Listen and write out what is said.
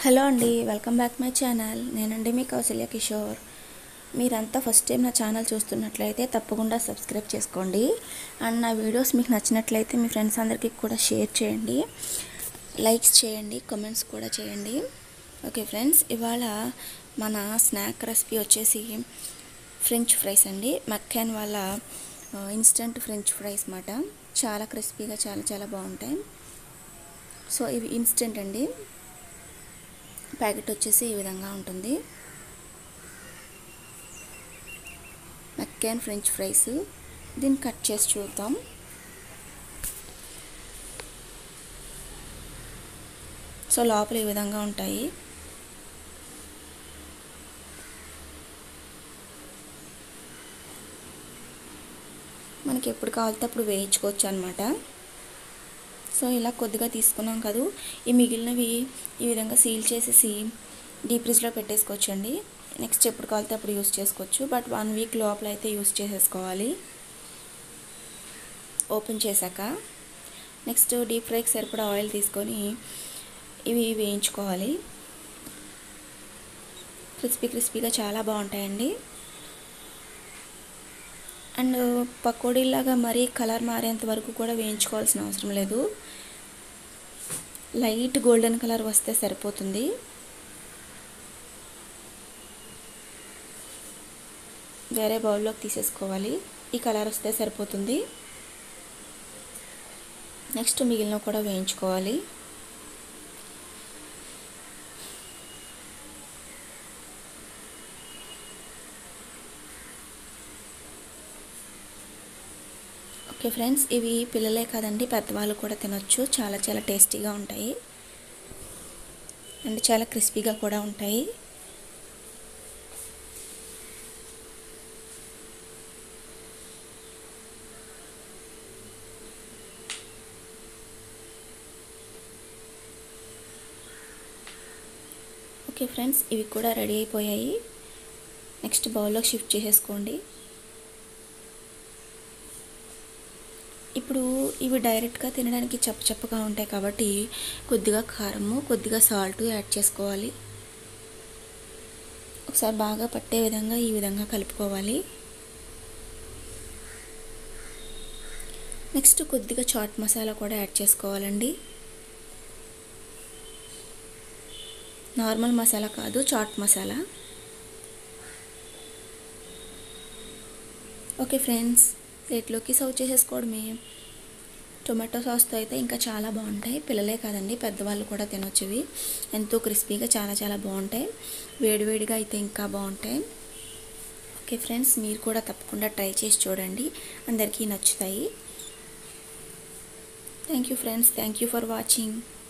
hello అండి welcome back my channel నేనండి మీ కౌశల్య కిషోర్ మీరంతా ఫస్ట్ టైం నా ఛానల్ చూస్తున్నట్లయితే తప్పకుండా సబ్స్క్రైబ్ చేసుకోండి అండ్ నా వీడియోస్ మీకు నచ్చినట్లయితే మీ ఫ్రెండ్స్ అందరికీ కూడా షేర్ చేయండి లైక్స్ చేయండి కామెంట్స్ కూడా చేయండి ఓకే ఫ్రెండ్స్ ఇవాళ మన స్నాక్ రెసిపీ వచ్చేసి ఫ్రెంచ్ ఫ్రైస్ అండి మక్కాన్ వాళ్ళ ఇన్స్టంట్ ఫ్రెంచ్ ఫ్రైస్ మాట చాలా క్రిస్పీగా చాలా చాలా బాగుంటాయి సో ఇవి ఇన్స్టెంట్ అండి ప్యాకెట్ వచ్చేసి ఈ విధంగా ఉంటుంది మక్కాన్ ఫ్రెంచ్ ఫ్రైస్ దీన్ని కట్ చేసి చూద్దాం సో లోపల ఈ విధంగా ఉంటాయి మనకి ఎప్పుడు కావాలితే అప్పుడు వేయించుకోవచ్చు అనమాట సో ఇలా కొద్దిగా తీసుకున్నాం కదా ఈ మిగిలినవి ఈ విధంగా సీల్ చేసేసి డీప్ ఫ్రిడ్జ్లో పెట్టేసుకోవచ్చు అండి నెక్స్ట్ ఎప్పుడు కావాలితే అప్పుడు యూస్ చేసుకోవచ్చు బట్ వన్ వీక్ లోపల అయితే యూస్ చేసేసుకోవాలి ఓపెన్ చేశాక నెక్స్ట్ డీప్ ఫ్రైకి సరిపడా ఆయిల్ తీసుకొని ఇవి వేయించుకోవాలి క్రిస్పీ క్రిస్పీగా చాలా బాగుంటాయండి అండ్ పకోడీలాగా మరీ కలర్ మారేంత వరకు కూడా వేయించుకోవాల్సిన అవసరం లేదు లైట్ గోల్డెన్ కలర్ వస్తే సరిపోతుంది వేరే బౌల్లోకి తీసేసుకోవాలి ఈ కలర్ వస్తే సరిపోతుంది నెక్స్ట్ మిగిలిన కూడా వేయించుకోవాలి ఓకే ఫ్రెండ్స్ ఇవి పిల్లలే కాదండి పెద్దవాళ్ళు కూడా తినొచ్చు చాలా చాలా టేస్టీగా ఉంటాయి అండ్ చాలా క్రిస్పీగా కూడా ఉంటాయి ఓకే ఫ్రెండ్స్ ఇవి కూడా రెడీ అయిపోయాయి నెక్స్ట్ బౌల్లోకి షిఫ్ట్ చేసేసుకోండి ఇప్పుడు ఇవి డైరెక్ట్గా తినడానికి చప్ప చప్పగా ఉంటాయి కాబట్టి కొద్దిగా కారము కొద్దిగా సాల్ట్ యాడ్ చేసుకోవాలి ఒకసారి బాగా పట్టే విధంగా ఈ విధంగా కలుపుకోవాలి నెక్స్ట్ కొద్దిగా చాట్ మసాలా కూడా యాడ్ చేసుకోవాలండి నార్మల్ మసాలా కాదు చాట్ మసాలా ఓకే ఫ్రెండ్స్ ప్లేట్లోకి సర్వ్ చేసేసుకోవడమే టొమాటో సాస్తో అయితే ఇంకా చాలా బాగుంటాయి పిల్లలే కాదండి పెద్దవాళ్ళు కూడా తినొచ్చువి ఎంతో క్రిస్పీగా చాలా చాలా బాగుంటాయి వేడివేడిగా అయితే ఇంకా బాగుంటాయి ఓకే ఫ్రెండ్స్ మీరు కూడా తప్పకుండా ట్రై చేసి చూడండి అందరికీ నచ్చుతాయి thank you friends thank you for watching